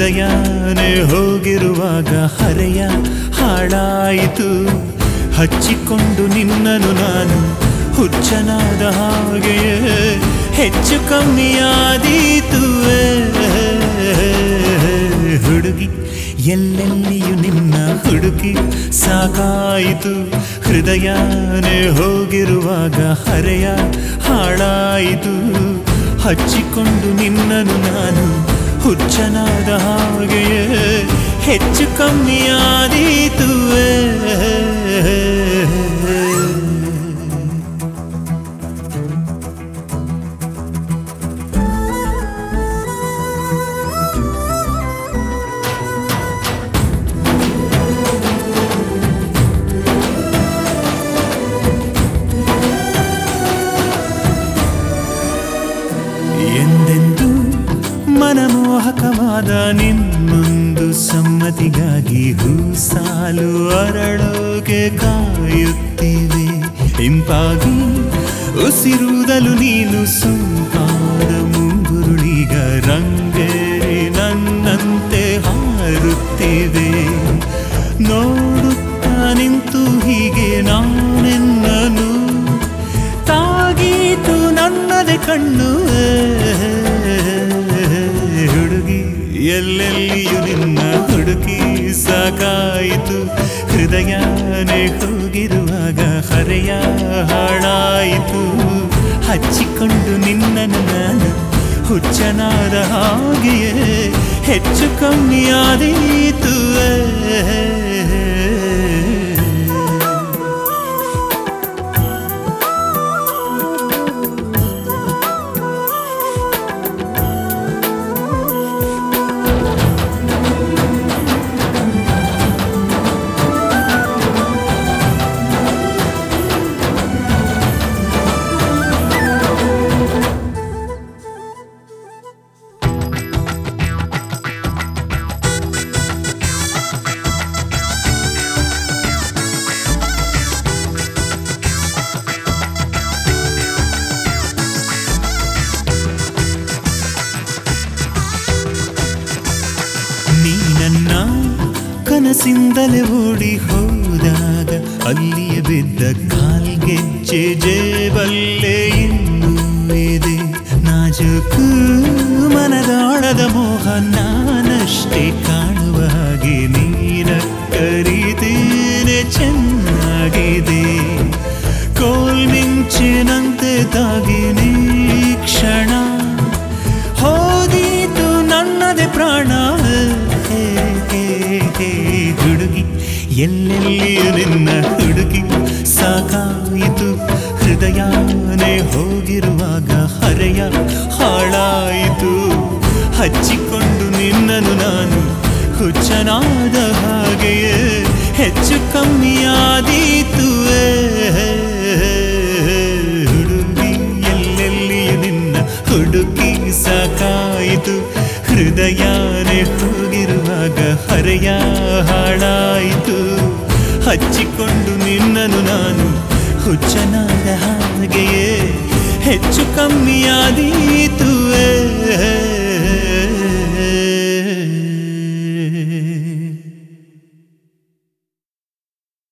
ಹೃದಯನೇ ಹೋಗಿರುವಾಗ ಹರೆಯ ಹಾಳಾಯಿತು ಹಚ್ಚಿಕೊಂಡು ನಿನ್ನನು ನಾನು ಹುಚ್ಚನಾದ ಹಾಗೆಯೇ ಹೆಚ್ಚು ಕಮ್ಮಿಯಾದೀತು ಹುಡುಗಿ ಎಲ್ಲೆಲ್ಲಿಯೂ ನಿನ್ನ ಹುಡುಕಿ ಸಾಕಾಯಿತು ಹೃದಯನೇ ಹೋಗಿರುವಾಗ ಹರೆಯ ಹಾಳಾಯಿತು ಹಚ್ಚಿಕೊಂಡು ನಿನ್ನನು ನಾನು ಹುಚ್ಚನಾದ ಹಾಗೆಯೇ ಹೆಚ್ಚು ಕಮ್ಮಿಯಾದೀತು ಎಂದೆಂದು ಮನಮೋಹಕವಾದ ನಿನ್ನೊಂದು ಸಮ್ಮತಿಗಾಗಿ ಹೂ ಸಾಲು ಅರಳೋಕೆ ಕಾಯುತ್ತಿವೆ ಇಂಪಾಗಿ ಉಸಿರುದಲು ನೀನು ಸುಂಪಾದ ಮುಂಗುರುಳಿಗ ರಂಗೇರಿ ನನ್ನಂತೆ ಹಾರುತ್ತಿವೆ ನೋಡುತ್ತಾ ನಿಂತು ಹೀಗೆ ನಾನೆನ್ನನು ತಾಗೀತು ನನ್ನದೆ ಕಣ್ಣು ಹುಡುಗಿ ಎಲ್ಲೆಲ್ಲಿಯೂ ನಿನ್ನ ಹುಡುಕಿ ಸಾಕಾಯಿತು ಹೃದಯನೇ ಹೋಗಿರುವಾಗ ಹರೆಯ ಹಾಳಾಯಿತು ಹಚ್ಚಿಕೊಂಡು ನಿನ್ನನ್ನು ನಾನು ಹುಚ್ಚನಾದ ಹಾಗೆಯೇ ಹೆಚ್ಚು ಕಮ್ಮಿಯಾದೀತು ನೀ ನನ್ನ ಕನಸಿಂದಲೇ ಓಡಿ ಹೋದಾಗ ಅಲ್ಲಿಯೇ ಬಿದ್ದ ಕಾಲ್ಗೆಜ್ಜೆ ಜೇಬಲ್ಲೇ ಇನ್ನೂ ಇದೆ ನಾಜೂಕು ಮನದಾಳದ ಮೋಹ ನಾನಷ್ಟೇ ಕಾಣುವ ಹಾಗೆ ನೀನ ಕರೀತೇನೆ ಚೆನ್ನಾಗಿದೆ ಕೋಲ್ಮಿಂಚಿನಂತೆ ತಾಗಿ ನೀ ಕ್ಷಣ ಹೋದೀತು ನನ್ನದೇ ಪ್ರಾಣ ಹೇ, ಹೇ, ಹೇ, ಹುಡುಗಿ ಎಲ್ಲೆಲ್ಲಿಯೂ ನಿನ್ನ ಹುಡುಗಿ ಸಾಕಾಯಿತು ಹೃದಯನೇ ಹೋಗಿರುವಾಗ ಹರೆಯ ಹಾಳಾಯಿತು ಹಚ್ಚಿಕೊಂಡು ನಿನ್ನನು ನಾನು ಹುಚ್ಚನಾದ ಹಾಗೆಯೇ ಹೆಚ್ಚು ಕಮ್ಮಿಯಾದೀತು ಹುಡುಗಿ ಎಲ್ಲೆಲ್ಲಿಯೂ ನಿನ್ನ ಹುಡುಕಿ ಸಾಕಾಯಿತು ಹೃದಯನೇ ಹೋಗಿರುವಾಗ ಹರೆಯ ಹಾಳಾಯಿತು ಹಚ್ಚಿಕೊಂಡು ನಿನ್ನನು ನಾನು ಹುಚ್ಚನಾದ ಹಾಗೆಯೇ ಹೆಚ್ಚು ಕಮ್ಮಿಯಾದೀತು